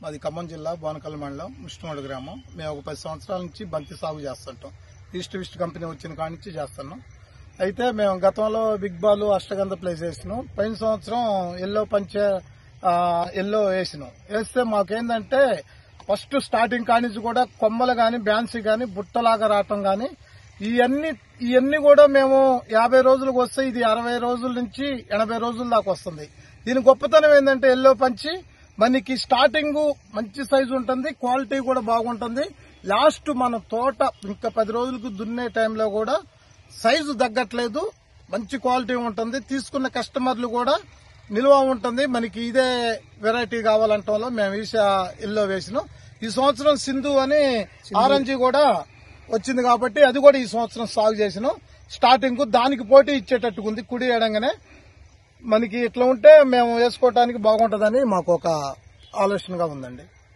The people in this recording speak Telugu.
మాది ఖమ్మం జిల్లా బోనకల్ మండలం ముష్టమూడు గ్రామం మేము ఒక పది సంవత్సరాల నుంచి బంతి సాగు చేస్తుంటాం ఈస్ట్ విస్ట్ కంపెనీ వచ్చిన కాడి నుంచి చేస్తున్నాం అయితే మేము గతంలో బిగ్ బాల్ అష్టగంధ ప్లేస్ వేసినాం పోయిన సంవత్సరం ఎల్లో పంచే ఆ, ఎల్లో వేసినాం వేస్తే మాకేందంటే ఫస్ట్ స్టార్టింగ్ కాడి నుంచి కూడా కొమ్మలు గాని బ్యాన్సీ గాని బుట్టలాగా రావటం గాని ఇవన్నీ ఇవన్నీ కూడా మేము యాభై రోజులకు వస్తే ఇది అరవై రోజుల నుంచి ఎనభై రోజుల దాకా వస్తుంది దీని గొప్పతనం ఏంటంటే ఎల్లో పంచి మనకి స్టార్టింగ్ మంచి సైజు ఉంటుంది క్వాలిటీ కూడా బాగుంటుంది లాస్ట్ మన తోట ఇంకా పది రోజులకు దున్నే టైంలో కూడా సైజు తగ్గట్లేదు మంచి క్వాలిటీ ఉంటుంది తీసుకున్న కస్టమర్లు కూడా నిల్వ ఉంటుంది మనకి ఇదే వెరైటీ కావాలంటంలో మేము ఈసా ఎల్లో వేసినాం ఈ సంవత్సరం సింధు అని ఆరెంజ్ కూడా వచ్చింది కాబట్టి అది కూడా ఈ సంవత్సరం సాగు చేసినాం స్టార్టింగ్ దానికి పోటీ ఇచ్చేటట్టుగా ఉంది కుడి ఎడంగానే మనకి ఇట్లా ఉంటే మేము వేసుకోవటానికి బాగుంటుందని మాకు ఒక ఆలోచనగా ఉందండి